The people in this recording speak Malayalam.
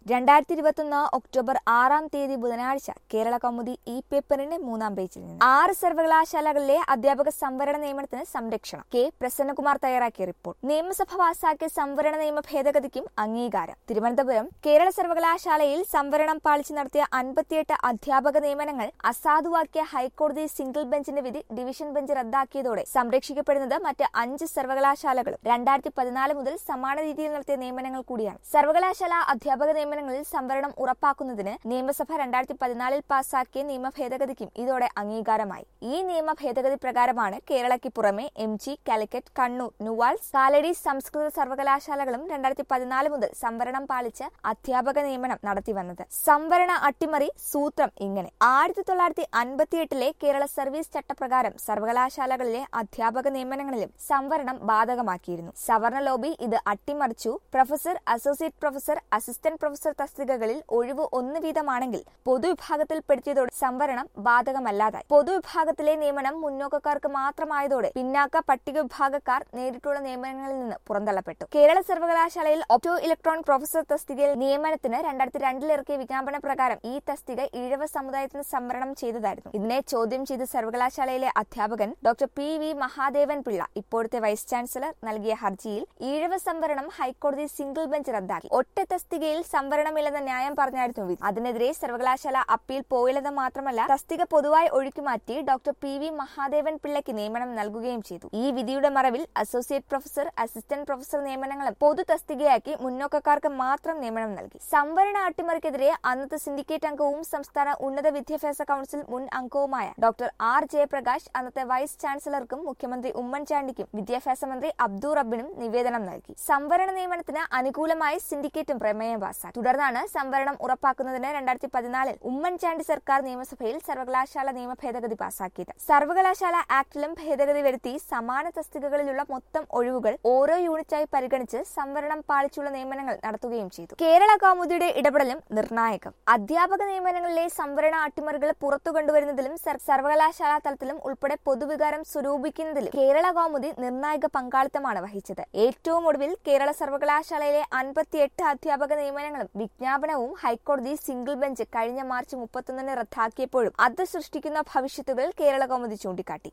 രണ്ടായിരത്തി ഇരുപത്തൊന്ന് ഒക്ടോബർ ആറാം തീയതി ബുധനാഴ്ച കേരള കൗമുദി ഇ പേപ്പറിന്റെ മൂന്നാം പേജിൽ നിന്ന് ആറ് സർവകലാശാലകളിലെ അധ്യാപക സംവരണ നിയമനത്തിന് സംരക്ഷണം കെ പ്രസന്നകുമാർ തയ്യാറാക്കിയ റിപ്പോർട്ട് നിയമസഭ പാസാക്കിയ സംവരണ നിയമ ഭേദഗതിക്കും അംഗീകാരം തിരുവനന്തപുരം കേരള സർവകലാശാലയിൽ സംവരണം പാലിച്ചു നടത്തിയ അൻപത്തിയെട്ട് അധ്യാപക നിയമനങ്ങൾ അസാധുവാക്കിയ ഹൈക്കോടതി സിംഗിൾ ബെഞ്ചിന്റെ വിധി ഡിവിഷൻ ബെഞ്ച് റദ്ദാക്കിയതോടെ സംരക്ഷിക്കപ്പെടുന്നത് മറ്റ് അഞ്ച് സർവകലാശാലകളും രണ്ടായിരത്തി പതിനാല് മുതൽ സമാന രീതിയിൽ നടത്തിയ നിയമനങ്ങൾ കൂടിയാണ് സർവകലാശാല അധ്യാപക നിയമനങ്ങളിൽ സംവരണം ഉറപ്പാക്കുന്നതിന് നിയമസഭ രണ്ടായിരത്തി പതിനാലിൽ പാസാക്കിയ നിയമ ഭേദഗതിക്കും ഇതോടെ അംഗീകാരമായി ഈ നിയമ ഭേദഗതി പ്രകാരമാണ് കേരളയ്ക്ക് പുറമെ M G Calicut Kannur NUALS Kalady സംസ്കൃത സർവകലാശാലകളും രണ്ടായിരത്തി പതിനാല് മുതൽ സംവരണം പാലിച്ച് അധ്യാപക നിയമനം നടത്തിവന്നത് സംവരണ അട്ടിമറി സൂത്രം ഇങ്ങനെ ആയിരത്തി തൊള്ളായിരത്തി അൻപത്തിയെട്ടിലെ കേരള സർവീസ് ചട്ടപ്രകാരം സർവകലാശാലകളിലെ അധ്യാപക നിയമനങ്ങളിലും സംവരണം ബാധകമാക്കിയിരുന്നു സവർണ ലോബി ഇത് അട്ടിമറിച്ചു professor associate professor assistant professor തസ്തികകളിൽ ഒഴിവ് ഒന്ന് വീതമാണെങ്കിൽ പൊതുവിഭാഗത്തിൽപ്പെടുത്തിയതോടെ സംവരണം ബാധകമല്ലാതായി പൊതുവിഭാഗത്തിലെ നിയമനം മുന്നോക്കക്കാർക്ക് മാത്രമായതോടെ പിന്നാക്ക പട്ടിക വിഭാഗക്കാർ നേരിട്ടുള്ള നിയമനങ്ങളിൽ നിന്ന് പുറന്തള്ളപ്പെട്ടു കേരള സർവകലാശാലയിൽ ഒപ്റ്റോ ഇലക്ട്രോണിക് പ്രൊഫസർ തസ്തികയിൽ നിയമനത്തിന് രണ്ടായിരത്തി രണ്ടിൽ ഇറക്കിയ വിജ്ഞാപന പ്രകാരം ഈ തസ്തിക ഈഴവ സമുദായത്തിന് സംവരണം ചെയ്തതായിരുന്നു ഇതിനെ ചോദ്യം ചെയ്ത് സർവകലാശാലയിലെ അധ്യാപകൻ doctor P V Mahadevan Pillai ഇപ്പോഴത്തെ വൈസ് ചാൻസലർ നൽകിയ ഹർജിയിൽ ഈഴവ സംവരണം ഹൈക്കോടതി സിംഗിൾ ബെഞ്ച് റദ്ദാക്കി ഒറ്റ തസ്തികയിൽ സംവരണമില്ലെന്ന ന്യായം പറഞ്ഞായിരുന്നു വിധി അതിനെതിരെ സർവകലാശാല അപ്പീൽ പോയില്ലെന്ന് മാത്രമല്ല തസ്തിക പൊതുവായി ഒഴുക്കിമാറ്റി ഡോക്ടർ പി വി മഹാദേവൻ പിള്ളയ്ക്ക് നിയമനം നൽകുകയും ചെയ്തു ഈ വിധിയുടെ മറവിൽ അസോസിയേറ്റ് പ്രൊഫസർ അസിസ്റ്റന്റ് പ്രൊഫസർ നിയമനങ്ങളും പൊതു തസ്തികയാക്കി മുന്നോക്കക്കാർക്ക് മാത്രം നിയമനം നൽകി സംവരണ അട്ടിമറിക്കെതിരെ അന്നത്തെ സിൻഡിക്കേറ്റ് അംഗവും സംസ്ഥാന ഉന്നത വിദ്യാഭ്യാസ കൌൺസിൽ മുൻ അംഗവുമായ ഡോക്ടർ ആർ ജയപ്രകാശ് അന്നത്തെ വൈസ് ചാൻസലർക്കും മുഖ്യമന്ത്രി ഉമ്മൻചാണ്ടിക്കും വിദ്യാഭ്യാസ മന്ത്രി അബ്ദു റബ്ബിനും നിവേദനം നൽകി സംവരണ നിയമനത്തിന് അനുകൂലമായി സിൻഡിക്കേറ്റും പ്രമേയം പാസാക്കി തുടർന്നാണ് സംവരണം ഉറപ്പാക്കുന്നതിന് രണ്ടായിരത്തി പതിനാലിൽ ഉമ്മൻചാണ്ടി സർക്കാർ നിയമസഭയിൽ സർവകലാശാല നിയമ ഭേദഗതി പാസാക്കിയത് സർവകലാശാല ആക്ടിലും ഭേദഗതി വരുത്തി സമാന തസ്തികകളിലുള്ള മൊത്തം ഒഴിവുകൾ ഓരോ യൂണിറ്റായി പരിഗണിച്ച് സംവരണം പാലിച്ചുള്ള നിയമനങ്ങൾ നടത്തുകയും ചെയ്തു കേരള കൗമുദിയുടെ ഇടപെടലും നിർണായകം അധ്യാപക നിയമനങ്ങളിലെ സംവരണ അട്ടിമറികൾ പുറത്തു കൊണ്ടുവരുന്നതിലും സർ- സർവകലാശാല തലത്തിലും ഉൾപ്പെടെ പൊതുവികാരം സ്വരൂപിക്കുന്നതിലും കേരള കൗമുദി നിർണായക പങ്കാളിത്തമാണ് വഹിച്ചത് ഏറ്റവും ഒടുവിൽ കേരള സർവകലാശാലയിലെ അൻപത്തിയെട്ട് അധ്യാപക നിയമനങ്ങളും വിജ്ഞാപനവും ഹൈക്കോടതി സിംഗിൾ ബെഞ്ച് കഴിഞ്ഞ മാർച്ച് മുപ്പത്തൊന്നിന് റദ്ദാക്കിയപ്പോഴും അത് സൃഷ്ടിക്കുന്ന ഭവിഷ്യത്തുകൾ കേരള കൗമുദി ചൂണ്ടിക്കാട്ടി